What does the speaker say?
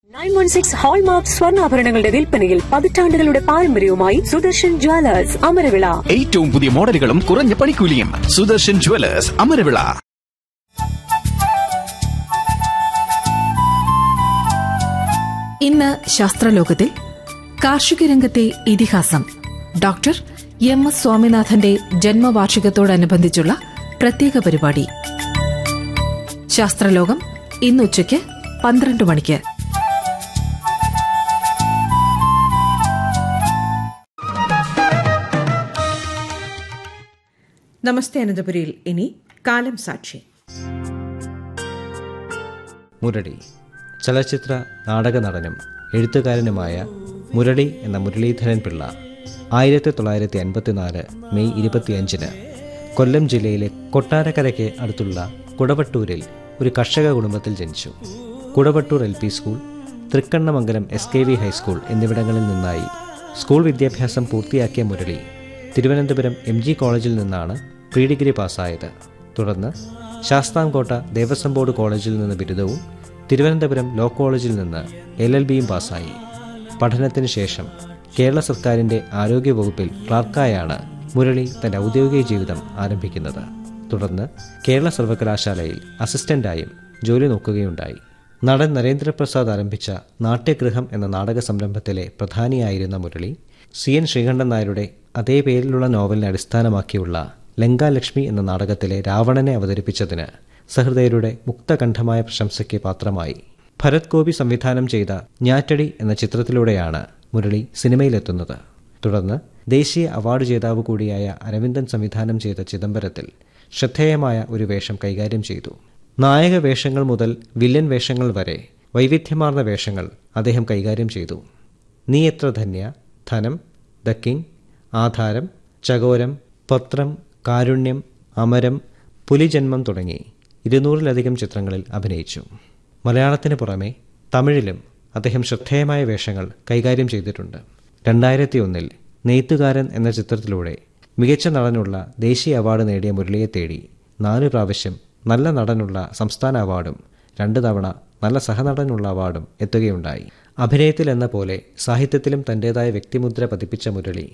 nine one six hallmark സ്വർണ്ണാഭരണങ്ങളുടെ വിൽപ്പനയിൽ പതിറ്റാണ്ടുകളുടെ പാരമ്പര്യവുമായി സുദർശൻ ജ്വല്ലേഴ്സ് അമരവിള ഏറ്റവും പുതിയ മോഡലുകളും കുറഞ്ഞ പണിക്കൂലിയും സുദർശൻ ജുവലേഴ്സ് അമരവിള ഇന്ന് ശാസ്ത്രലോകത്തിൽ കാർഷിക രംഗത്തെ ഇതിഹാസം ഡോക്ടർ എം എസ് സ്വാമിനാഥന്റെ ജന്മവാർഷികത്തോടനുബന്ധിച്ചുള്ള പ്രത്യേക പരിപാടി ശാസ്ത്രലോകം ഇന്ന് ഉച്ചയ്ക്ക് പന്ത്രണ്ട് മണിക്ക് നമസ്തേ അനന്തപുരിയിൽ ഇനി കാലം സാക്ഷി മുരളി ചലച്ചിത്ര നാടക നടനും എഴുത്തുകാരനുമായ മുരളി എന്ന മുരളീധരൻ പിള്ള ആയിരത്തി തൊള്ളായിരത്തി അൻപത്തിനാല് മെയ് ഇരുപത്തിയഞ്ചിന് കൊല്ലം ജില്ലയിലെ കൊട്ടാരക്കരയ്ക്ക് അടുത്തുള്ള കുടവട്ടൂരിൽ ഒരു കർഷക കുടുംബത്തിൽ ജനിച്ചു Kudavattoor L P school Thrikkannamangalam S K V high school എന്നിവിടങ്ങളിൽ നിന്നായി സ്കൂൾ വിദ്യാഭ്യാസം പൂർത്തിയാക്കിയ മുരളി തിരുവനന്തപുരം എം ജി കോളേജിൽ നിന്നാണ് പ്രീ ഡിഗ്രി പാസ്സായത് തുടർന്ന് ശാസ്താംകോട്ട ദേവസ്വം ബോർഡ് കോളേജിൽ നിന്ന് ബിരുദവും തിരുവനന്തപുരം ലോ കോളേജിൽ നിന്ന് എൽ എൽ ബിയും പാസ്സായി പഠനത്തിന് ശേഷം കേരള സർക്കാരിൻ്റെ ആരോഗ്യവകുപ്പിൽ ക്ലാർക്കായാണ് മുരളി തൻ്റെ ഔദ്യോഗിക ജീവിതം ആരംഭിക്കുന്നത് തുടർന്ന് കേരള സർവകലാശാലയിൽ അസിസ്റ്റന്റായും ജോലി നോക്കുകയുണ്ടായി നടൻ നരേന്ദ്രപ്രസാദ് ആരംഭിച്ച നാട്യഗൃഹം എന്ന നാടക സംരംഭത്തിലെ പ്രധാനിയായിരുന്ന മുരളി സി എൻ ശ്രീകണ്ഠൻ നായരുടെ അതേ പേരിലുള്ള നോവലിനെ അടിസ്ഥാനമാക്കിയുള്ള ലങ്കാലക്ഷ്മി എന്ന നാടകത്തിലെ രാവണനെ അവതരിപ്പിച്ചതിന് സഹൃദയരുടെ മുക്തകണ്ഠമായ പ്രശംസയ്ക്ക് പാത്രമായി ഭരത് ഗോപി സംവിധാനം ചെയ്ത ഞാറ്റടി എന്ന ചിത്രത്തിലൂടെയാണ് മുരളി സിനിമയിലെത്തുന്നത് തുടർന്ന് ദേശീയ അവാർഡ് ജേതാവ് കൂടിയായ അരവിന്ദൻ സംവിധാനം ചെയ്ത ചിദംബരത്തിൽ ശ്രദ്ധേയമായ ഒരു വേഷം കൈകാര്യം ചെയ്തു നായക വേഷങ്ങൾ മുതൽ വില്ലൻ വേഷങ്ങൾ വരെ വൈവിധ്യമാർന്ന വേഷങ്ങൾ അദ്ദേഹം കൈകാര്യം ചെയ്തു നീ എത്ര ധന്യ ധനം ദ കിങ് ആധാരം ചകോരം പത്രം കാരുണ്യം അമരം പുലിജന്മം തുടങ്ങി ഇരുന്നൂറിലധികം ചിത്രങ്ങളിൽ അഭിനയിച്ചു മലയാളത്തിന് പുറമെ തമിഴിലും അദ്ദേഹം ശ്രദ്ധേയമായ വേഷങ്ങൾ കൈകാര്യം ചെയ്തിട്ടുണ്ട് രണ്ടായിരത്തി ഒന്നിൽ നെയ്ത്തുകാരൻ എന്ന ചിത്രത്തിലൂടെ മികച്ച നടനുള്ള ദേശീയ അവാർഡ് നേടിയ മുരളിയെ തേടി നാല് പ്രാവശ്യം നല്ല നടനുള്ള സംസ്ഥാന അവാർഡും രണ്ട് തവണ നല്ല സഹനടനുള്ള അവാർഡും എത്തുകയുണ്ടായി അഭിനയത്തിൽ എന്ന പോലെ സാഹിത്യത്തിലും തൻ്റെതായ വ്യക്തിമുദ്ര പതിപ്പിച്ച മുരളി